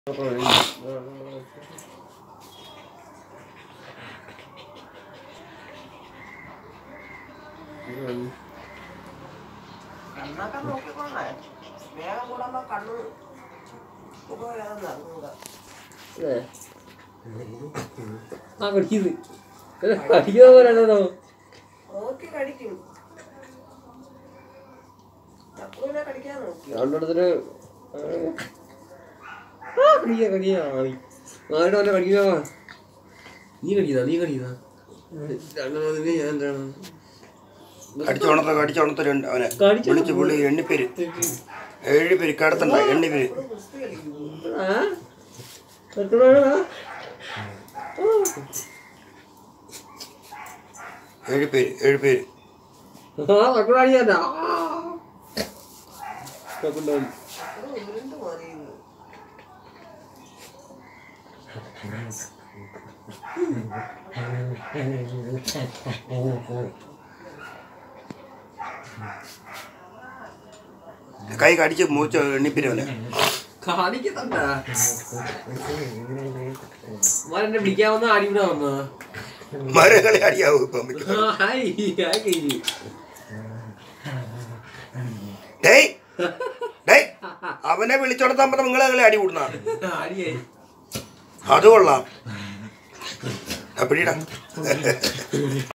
കണ്ണൊക്കെ നോക്കിക്കൊള്ളേ വേഗം കൂടുമ്പോ കണ്ണ് സുഖം ഏതാന്ന് അറിഞ്ഞൂടാ ആ കടിക്കുന്നത് കടിക്കുന്ന പോലെയാണോ നോക്കി കടിക്കും ചക്കുവിനെ കടിക്കാൻ നോക്കി രണ്ടിടത്തിന് ആ കടിക്കുക കടിക്കുക ആരുടെ വല്ല കടിക്കുക നീ കടിക്കുന്ന നീ കടിക്കുന്ന രണ്ടെണ്ണത്തിന് ഞാൻ എന്താണ് അടിച്ചോണത്തെ കടിച്ചോണത്തെ രണ്ട് അവനെ കടിച്ചോണത്തെ വിളിച്ച് പുള്ളി എണ്ണിപ്പേര് ഏഴ് പേര് കടത്തണ്ട എണ്ണിപ്പേര് കുസ്തി കളിക്കും ആ എത്രയാണോ ഏഴ് പേര് ഏഴ് പേര് ആ തക്കുടാണി ഞാൻ തക്കുണ്ടാവും അത് ഉരുണ്ട് മറിയുന്നു കൈ കടിച്ച് മൂച്ച എണ്ണിപ്പേര് അവനെ കാണിക്കുന്നുണ്ട എന്നെ വിളിക്കാൻ വന്ന ആടിവിടെ വന്നതാ മരകളെ അടിയാവും ഇപ്പം മിക്കവാറും. ആ, ഹായ് ഹായ് കഴിഞ്ഞു ഡേയ് ഡേയ് അവനെ വിളിച്ചോടത്താകുമ്പോ നിങ്ങളെ കളി അടി കൂടുന്ന ആടിയായി അത് കൊള്ളാം അപ്പടിടാ